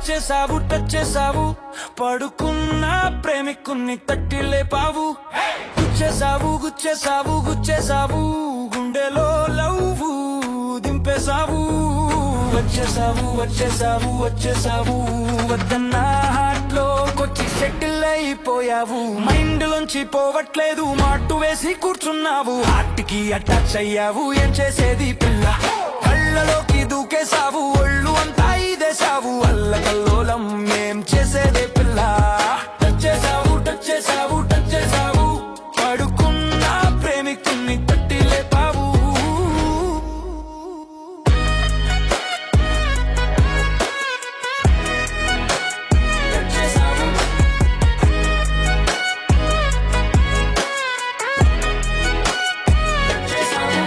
వచ్చేసావు టచ్ చేసావు పడుకున్న ప్రేమికున్ని తట్టి లేపావు గుచ్చేసావు గుచ్చేసావు గుచ్చేసావు గుండెలో లవ్వు దింపేసావు వచ్చేసావు వచ్చేసావు వచ్చేసావు వద్దన్న హార్ట్ లో కొచ్చి సెటిల్ అయిపోయావు మైండ్ లోంచి పోవట్లేదు మాటు వేసి కూర్చున్నావు హార్ట్ కి అటాచ్ అయ్యావు ఏం చేసేది పిల్ల కళ్ళలోకి దూకేసావు ఒళ్ళు అంతా ఇదేసావు అల్లకల్లోలం ఏం చేసేదే పిల్ల టచ్ చేసావు టచ్ చేసావు టచ్ చేసావు పడుకున్న ప్రేమికున్ని తట్టి లేపావు టచ్ చేసావు టచ్ చేసావు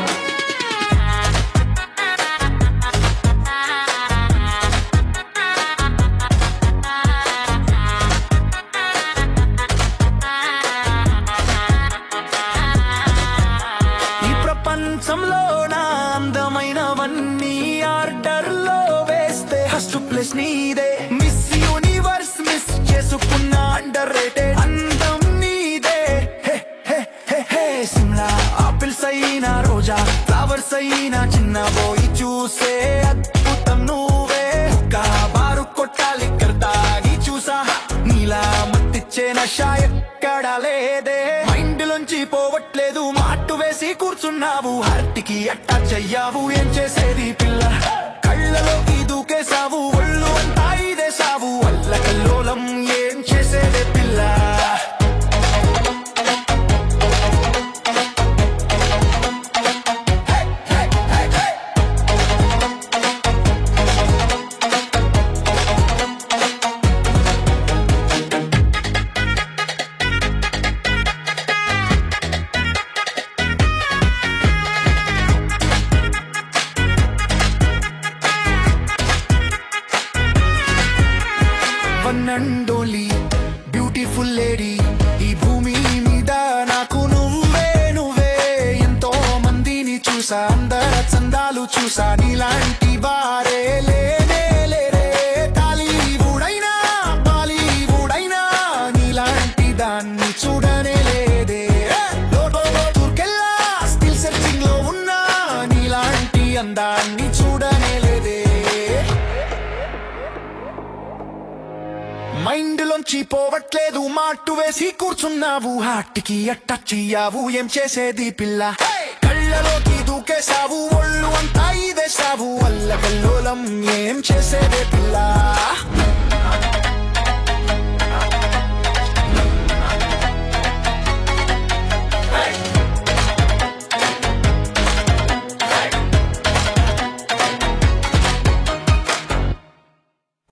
ఈ ప్రపంచంలో నా అందమైనవన్నీ ఆర్డర్ లో వేస్తే ఫస్ట్ ప్లేస్ నీదే మిస్ యూనివర్స్ మిస్ చేసుకున్న అండర్ రేటెడ్ అందం నీదే హే, హే, హే, హే. సిమ్లా ఆపిల్స్ అయినా రోజా ఫ్లవర్స్ అయినా చిన్న పోయి చూసే అద్భుతం నువ్వే కా బారు కొట్టాలి తాగి చూసా నీలా మత్తిచ్చే నష ఎక్కడా లేదే మైండ్ లోంచి పోవట్లేదు మాటు వేసి కూర్చున్నావు హార్ట్కి అటాచ్ అయ్యావు ఏం చేసేది పిల్ల కళ్ళలోకి దూకేసావు ఒళ్ళు అంతా ఇదేసావు వల్ల కల్లోలం ఏం చేసేదే పిల్ల one and only beautiful lady ఈ భూమి మీద నాకు నువ్వే నువ్వే ఎంతో మందిని చూసా అందర చందాలు చూసా నీలాంటి వారే లేనే లేరే టాలీవుడ్ అయినా బాలీవుడ్ అయినా నీలాంటి దాన్ని చూడనే లేదే లోటో టూర్కెల్లా స్టిల్ సెర్చింగ్ లో ఉన్నా నీలాంటి అందాన్ని చూడనే లేదే మైండ్ లోంచి పోవట్లేదు మాటు వేసి కూర్చున్నావు హార్ట్కి అటాచ్ అయ్యావు ఏం చేసేది పిల్ల కళ్ళలోకి దూకేసావు ఒళ్ళు అంతా ఇదేసావు వల్ల కల్లోలం ఏం చేసేదే పిల్ల